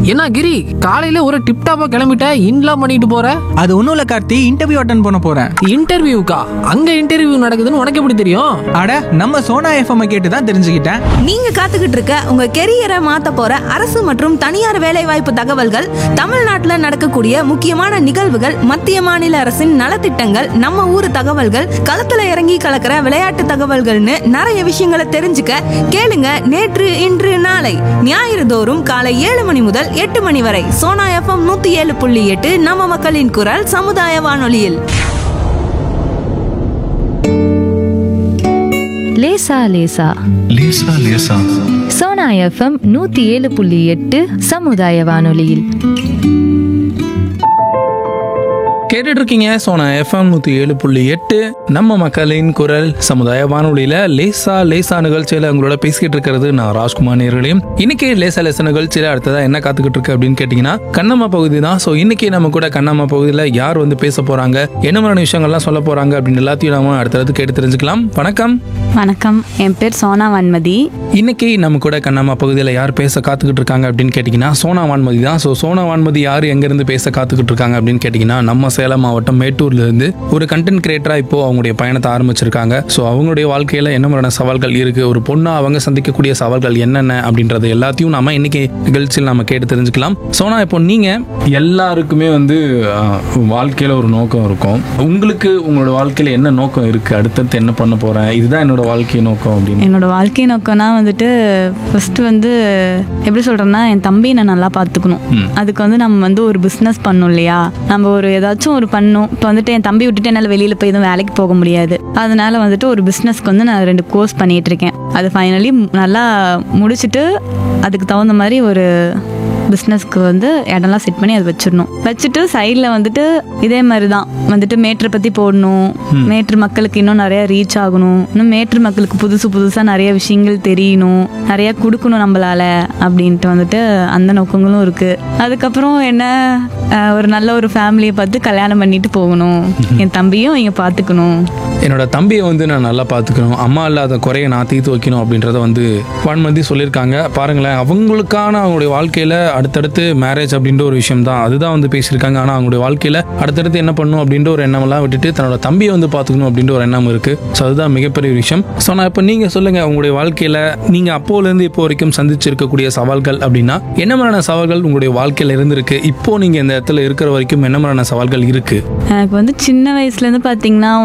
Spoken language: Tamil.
என்ன கிரி காலையில ஒரு டிப்டாப்பா கிளம்பிட்ட இன்லாம் பண்ணிட்டு போற அது ஒன்றும் இல்லை கார்த்தி இன்டர்வியூ அட்டன் பண்ண போகிறேன் இன்டர்வியூக்கா அங்க இன்டர்வியூ நடக்குதுன்னு உனக்கு எப்படி தெரியும் அட நம்ம சோனா எஃப்எம் கேட்டு தான் தெரிஞ்சுக்கிட்டேன் நீங்க காத்துக்கிட்டு இருக்க உங்க கெரியரை மாத்த போற அரசு மற்றும் தனியார் வேலைவாய்ப்பு தகவல்கள் தமிழ்நாட்டுல நடக்கக்கூடிய முக்கியமான நிகழ்வுகள் மத்திய மாநில அரசின் நலத்திட்டங்கள் நம்ம ஊர் தகவல்கள் களத்துல இறங்கி கலக்கிற விளையாட்டு தகவல்கள்னு நிறைய விஷயங்களை தெரிஞ்சுக்க கேளுங்க நேற்று இன்று நாளை ஞாயிறு தோறும் காலை ஏழு மணி முதல் எட்டு மணி வரை சோனா எஃப்எம் நூத்தி ஏழு புள்ளி எட்டு நம்ம மக்களின் குரல் சமுதாய வானொலியில் லேசா லேசா லேசா லேசா சோனா எஃப்எம் நூத்தி ஏழு புள்ளி எட்டு சமுதாய வானொலியில் கேட்டுட்டு இருக்கீங்க சோனா எஃப்எம் நூற்றி ஏழு புள்ளி எட்டு நம்ம மக்களின் குரல் சமுதாய வானொலியில் லேசா லேசா நிகழ்ச்சியில் உங்களோட பேசிக்கிட்டு இருக்கிறது நான் ராஜ்குமார் நேர்களையும் இன்னைக்கு லேசா லேசா நிகழ்ச்சியில் அடுத்ததா என்ன காத்துக்கிட்டு இருக்கு அப்படின்னு கேட்டிங்கன்னா கண்ணம்மா பகுதி தான் ஸோ இன்னைக்கு நம்ம கூட கண்ணம்மா பகுதியில் யார் வந்து பேச போறாங்க என்ன மாதிரியான விஷயங்கள்லாம் சொல்ல போறாங்க அப்படின்னு எல்லாத்தையும் நாம அடுத்தடுத்து கேட்டு தெரிஞ்சுக்கலாம் வணக்கம் வணக்கம் என் பேர் சோனா வன்மதி இன்னைக்கு நம்ம கூட கண்ணம்மா பகுதியில் யார் பேச காத்துக்கிட்டு இருக்காங்க அப்படின்னு கேட்டிங்கன்னா சோனா வான்மதி தான் ஸோ சோனா வான்மதி யார் எங்கேருந்து பேச காத்துக்கிட்டு இருக்காங்க அப்படின்னு கேட்டிங்கன்னா நம்ம சேலம் மாவட்டம் மேட்டூர்ல இருந்து ஒரு கண்டென்ட் கிரியேட்டராக இப்போ அவங்களுடைய பயணத்தை ஆரம்பிச்சிருக்காங்க ஸோ அவங்களுடைய வாழ்க்கையில் என்ன மாதிரியான சவால்கள் இருக்கு ஒரு பொண்ணா அவங்க சந்திக்கக்கூடிய சவால்கள் என்னென்ன அப்படின்றது எல்லாத்தையும் நாம இன்னைக்கு நிகழ்ச்சியில் நம்ம கேட்டு தெரிஞ்சுக்கலாம் சோனா இப்போ நீங்க எல்லாருக்குமே வந்து ஆஹ், வாழ்க்கையில ஒரு நோக்கம் இருக்கும் உங்களுக்கு உங்களோட வாழ்க்கையில என்ன நோக்கம் இருக்கு அடுத்தடுத்து என்ன பண்ண போறேன் இதுதான் என்னோட வாழ்க்கை நோக்கம் அப்படின்னு என்னோட வாழ்க்கை நோக்கம்னா வந்துட்டு ஃபர்ஸ்ட் வந்து எப்படி சொல்றேன்னா என் தம்பி நான் நல்லா பார்த்துக்கணும் அதுக்கு வந்து நம்ம வந்து ஒரு பிஸ்னஸ் பண்ணணும் இல்லையா நம்ம ஒரு ஏதாச்சும் ஒரு பண்ணணும் இப்போ வந்துட்டு என் தம்பி விட்டுட்டு என்னால் வெளியில் போய் எதுவும் வேலைக்கு போக முடியாது அதனால வந்துட்டு ஒரு பிஸ்னஸ்க்கு வந்து நான் ரெண்டு கோர்ஸ் பண்ணிட்டு இருக்கேன் அது ஃபைனலி நல்லா முடிச்சுட்டு அதுக்கு தகுந்த மாதிரி ஒரு பிஸ்னஸ்க்கு வந்து இடம்லாம் செட் பண்ணி அதை வச்சிடணும் வச்சுட்டு சைடில் வந்துட்டு இதே மாதிரி தான் வந்துட்டு மேட்ரு பற்றி போடணும் மேட்ரு மக்களுக்கு இன்னும் நிறைய ரீச் ஆகணும் இன்னும் மேட்ரு மக்களுக்கு புதுசு புதுசாக நிறைய விஷயங்கள் தெரியணும் நிறைய கொடுக்கணும் நம்மளால அப்படின்ட்டு வந்துட்டு அந்த நோக்கங்களும் இருக்குது அதுக்கப்புறம் என்ன அஹ், ஒரு நல்ல ஒரு ஃபேமிலியை பார்த்து கல்யாணம் பண்ணிட்டு போகணும் என் தம்பியும் இங்கே பார்த்துக்கணும் என்னோட தம்பியை வந்து நான் நல்லா பார்த்துக்கணும் அம்மா இல்லாத குறைய நான் தீர்த்து வைக்கணும் அப்படின்றத வந்து வான்மதி சொல்லியிருக்காங்க பாருங்களேன் அவங்களுக்கான அவங்களுடைய வாழ்க்கையில் அடுத்தடுத்து மேரேஜ் அப்படின்ற ஒரு விஷயம் தான் அதுதான் வந்து பேசியிருக்காங்க ஆனால் அவங்களுடைய வாழ்க்கையில் அடுத்தடுத்து என்ன பண்ணணும் அப்படின்ற ஒரு எண்ணமெல்லாம் விட்டுட்டு தன்னோட தம்பியை வந்து பார்த்துக்கணும் அப்படின்ற ஒரு எண்ணம் இருக்குது ஸோ அதுதான் மிகப்பெரிய ஒரு விஷயம் ஸோ நான் இப்போ நீங்கள் சொல்லுங்கள் உங்களுடைய வாழ்க்கையில் நீங்கள் அப்போலேருந்து இப்போ வரைக்கும் சந்திச்சிருக்கக்கூடிய சவால்கள் அப்படின்னா என்ன மாதிரியான சவால்கள் உங்களுடைய வாழ்க்கையில் இருந்திருக்கு இப்போ நீங்கள் இந்த இடத்துல இருக்கிற வரைக்கும் என்ன மாதிரியான சவால்கள் இருக்குது எனக்கு வந்து சின்ன வயசுலேருந்து பார்த்தீங்கன்னா